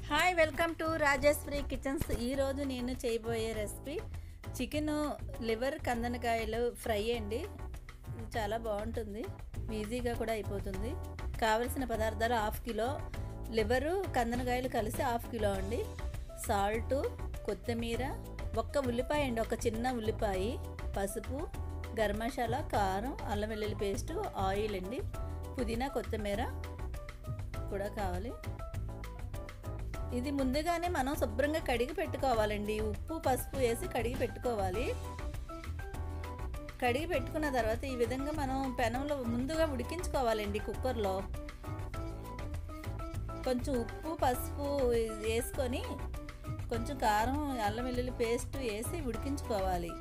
hi welcome to Rajeshwari kitchens ఈరోజు నేను చేయబోయే రెసిపీ చికెన్ లివర్ కందనకాయలు ఫ్రై అండి ఇది చాలా బాగుంటుంది ఈజీగా కూడా అయిపోతుంది కావలసిన పదార్థాలు హాఫ్ కిలో లివరు కందనకాయలు కలిసి హాఫ్ కిలో అండి సాల్టు కొత్తిమీర ఒక్క ఉల్లిపాయ అండి ఒక చిన్న ఉల్లిపాయ పసుపు గరం మసాలా కారం అల్లం వెల్లుల్లి పేస్టు ఆయిల్ అండి పుదీనా కొత్తిమీర కూడా కావాలి ఇది ముందుగానే మనం శుభ్రంగా కడిగి పెట్టుకోవాలండి ఉప్పు పసుపు వేసి కడిగి పెట్టుకోవాలి కడిగి పెట్టుకున్న తర్వాత ఈ విధంగా మనం పెనంలో ముందుగా ఉడికించుకోవాలండి కుక్కర్లో కొంచెం ఉప్పు పసుపు వేసుకొని కొంచెం కారం అల్లం వెల్లుల్లి పేస్ట్ వేసి ఉడికించుకోవాలి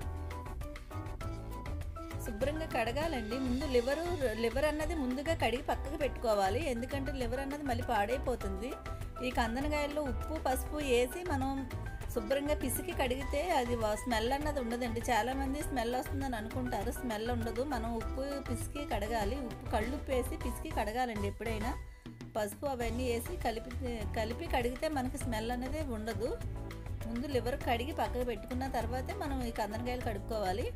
శుభ్రంగా కడగాలండి ముందు లివరు లివర్ అన్నది ముందుగా కడిగి పక్కకు పెట్టుకోవాలి ఎందుకంటే లివర్ అన్నది మళ్ళీ పాడైపోతుంది ఈ కందనకాయల్లో ఉప్పు పసుపు వేసి మనం శుభ్రంగా పిసికి కడిగితే అది స్మెల్ అన్నది ఉండదండి చాలామంది స్మెల్ వస్తుందని అనుకుంటారు స్మెల్ ఉండదు మనం ఉప్పు పిసికి కడగాలి ఉప్పు కళ్ళుప్పు వేసి పిసికి కడగాలండి ఎప్పుడైనా పసుపు అవన్నీ వేసి కలిపి కలిపి కడిగితే మనకి స్మెల్ అనేది ఉండదు ముందు లివర్ కడిగి పక్కకు పెట్టుకున్న తర్వాతే మనం ఈ కందనకాయలు కడుక్కోవాలి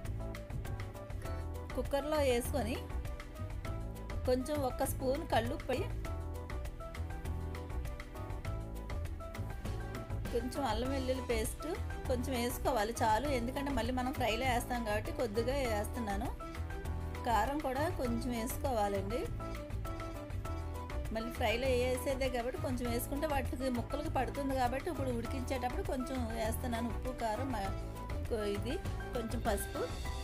కుక్కర్లో వేసుకొని కొంచెం ఒక స్పూన్ కళ్ళుప్పి కొంచెం అల్లం వెల్లుల్లి పేస్ట్ కొంచెం వేసుకోవాలి చాలు ఎందుకంటే మళ్ళీ మనం ఫ్రైలో వేస్తాం కాబట్టి కొద్దిగా వేస్తున్నాను కారం కూడా కొంచెం వేసుకోవాలండి మళ్ళీ ఫ్రైలో వేసేదే కాబట్టి కొంచెం వేసుకుంటే వాటికి ముక్కలకి పడుతుంది కాబట్టి ఇప్పుడు ఉడికించేటప్పుడు కొంచెం వేస్తున్నాను ఉప్పు కారం ఇది కొంచెం పసుపు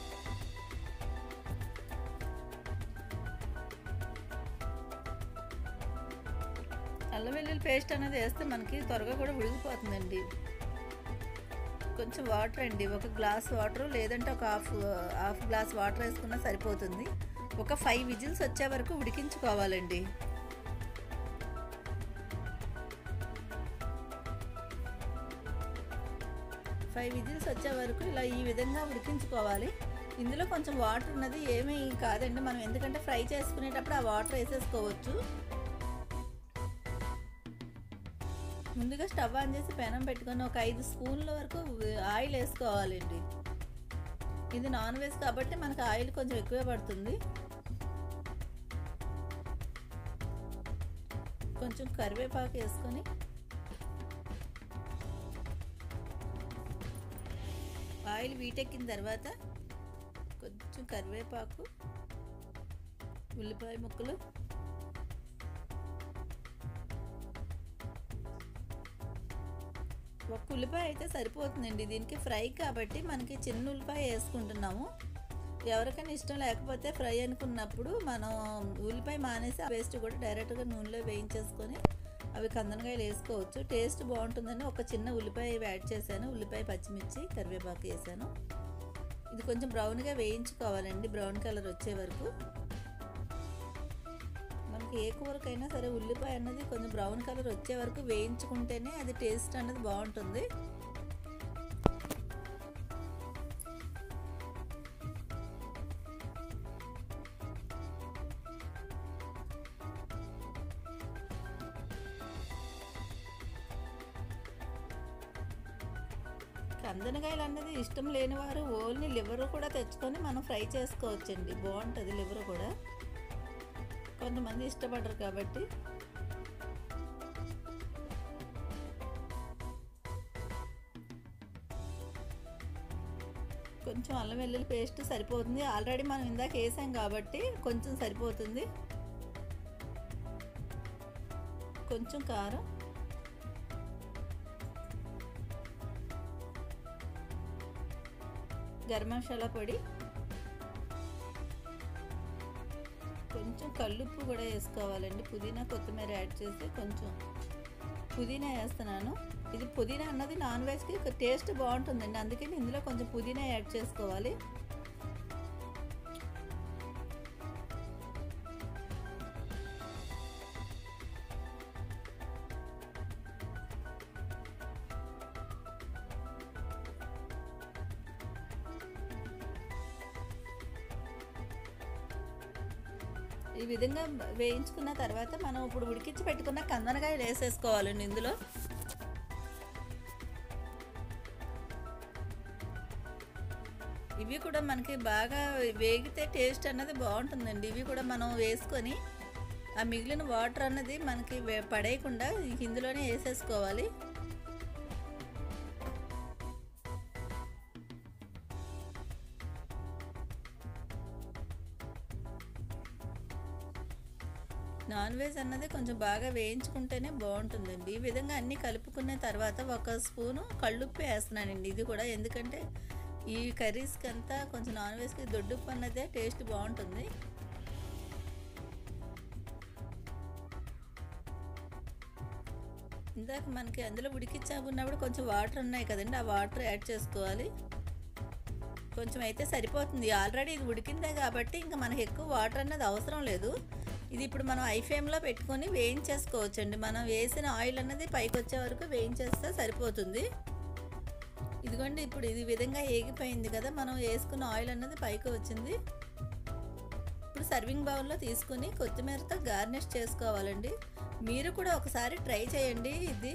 అల్లం వెల్లుల్లి పేస్ట్ అనేది వేస్తే మనకి త్వరగా కూడా ఉడికిపోతుందండి కొంచెం వాటర్ అండి ఒక గ్లాస్ వాటర్ లేదంటే ఒక హాఫ్ హాఫ్ గ్లాస్ వాటర్ వేసుకున్నా సరిపోతుంది ఒక ఫైవ్ విజిల్స్ వచ్చే వరకు ఉడికించుకోవాలండి ఫైవ్ విజిల్స్ వచ్చే వరకు ఇలా ఈ విధంగా ఉడికించుకోవాలి ఇందులో కొంచెం వాటర్ ఉన్నది ఏమీ కాదండి మనం ఎందుకంటే ఫ్రై చేసుకునేటప్పుడు ఆ వాటర్ వేసేసుకోవచ్చు ముందుగా స్టవ్ ఆన్ చేసి పెనం పెట్టుకొని ఒక ఐదు స్పూన్ల వరకు ఆయిల్ వేసుకోవాలండి ఇది నాన్ వెజ్ కాబట్టి మనకు ఆయిల్ కొంచెం ఎక్కువే పడుతుంది కొంచెం కరివేపాకు వేసుకొని ఆయిల్ వీటెక్కిన తర్వాత కొంచెం కరివేపాకు ఉల్లిపాయ ముక్కలు ఒక ఉల్లిపాయ అయితే సరిపోతుందండి దీనికి ఫ్రై కాబట్టి మనకి చిన్న ఉల్లిపాయ వేసుకుంటున్నాము ఎవరికైనా ఇష్టం లేకపోతే ఫ్రై అనుకున్నప్పుడు మనం ఉల్లిపాయ మానేసి ఆ పేస్ట్ కూడా డైరెక్ట్గా నూనెలో వేయించేసుకొని అవి కందనకాయలు వేసుకోవచ్చు టేస్ట్ బాగుంటుందని ఒక చిన్న ఉల్లిపాయ యాడ్ చేశాను ఉల్లిపాయ పచ్చిమిర్చి కరివేపాకు వేసాను ఇది కొంచెం బ్రౌన్గా వేయించుకోవాలండి బ్రౌన్ కలర్ వచ్చే వరకు మనకి ఏ కూరకైనా సరే ఉల్లిపాయ అన్నది కొంచెం బ్రౌన్ కలర్ వచ్చే వరకు వేయించుకుంటేనే అది టేస్ట్ అన్నది బాగుంటుంది కందనకాయలు అన్నది ఇష్టం లేని వారు ఓన్లీ లివర్ కూడా తెచ్చుకొని మనం ఫ్రై చేసుకోవచ్చండి బాగుంటుంది లివర్ కూడా కొంతమంది ఇష్టపడరు కాబట్టి కొంచెం అల్లం వెల్లుల్లి పేస్ట్ సరిపోతుంది ఆల్రెడీ మనం ఇందాక వేసాం కాబట్టి కొంచెం సరిపోతుంది కొంచెం కారం గరం మసాలా పొడి కొంచెం కల్లుప్పు కూడా వేసుకోవాలండి పుదీనా కొత్తిమీర యాడ్ చేసి కొంచెం పుదీనా వేస్తున్నాను ఇది పుదీనా అన్నది నాన్ వెజ్కి టేస్ట్ బాగుంటుందండి అందుకని ఇందులో కొంచెం పుదీనా యాడ్ చేసుకోవాలి ఈ విధంగా వేయించుకున్న తర్వాత మనం ఇప్పుడు ఉడికించి పెట్టుకున్న కందనకాయలు వేసేసుకోవాలండి ఇందులో ఇవి కూడా మనకి బాగా వేగితే టేస్ట్ అన్నది బాగుంటుందండి ఇవి కూడా మనం వేసుకొని ఆ మిగిలిన వాటర్ అన్నది మనకి వే- పడేయకుండా ఇందులోనే వేసేసుకోవాలి నాన్ వెజ్ అన్నది కొంచెం బాగా వేయించుకుంటేనే బాగుంటుందండి ఈ విధంగా అన్నీ కలుపుకున్న తర్వాత ఒక స్పూను కళ్ళుప్పు వేస్తున్నానండి ఇది కూడా ఎందుకంటే ఈ కర్రీస్కి అంతా కొంచెం నాన్ వెజ్కి దొడ్డుప్పు అన్నదే టేస్ట్ బాగుంటుంది ఇందాక మనకి అందులో ఉడికించాకున్నప్పుడు కొంచెం వాటర్ ఉన్నాయి కదండి ఆ వాటర్ యాడ్ చేసుకోవాలి కొంచెం అయితే సరిపోతుంది ఆల్రెడీ ఇది ఉడికిందే కాబట్టి ఇంకా మనకి ఎక్కువ వాటర్ అన్నది అవసరం లేదు ఇది ఇప్పుడు మనం ఐ ఫ్లేమ్లో పెట్టుకొని వేయించేసుకోవచ్చండి మనం వేసిన ఆయిల్ అన్నది పైకి వచ్చే వరకు వేయించేస్తే సరిపోతుంది ఇదిగోండి ఇప్పుడు ఇది విధంగా ఏగిపోయింది కదా మనం వేసుకున్న ఆయిల్ అన్నది పైకి వచ్చింది ఇప్పుడు సర్వింగ్ బౌల్లో తీసుకుని కొత్తిమీరతో గార్నిష్ చేసుకోవాలండి మీరు కూడా ఒకసారి ట్రై చేయండి ఇది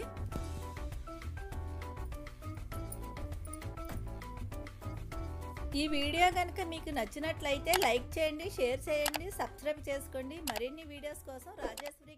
ఈ వీడియో కనుక మీకు నచ్చినట్లయితే లైక్ చేయండి షేర్ చేయండి సబ్స్క్రైబ్ చేసుకోండి మరిన్ని వీడియోస్ కోసం రాజేశ్వరి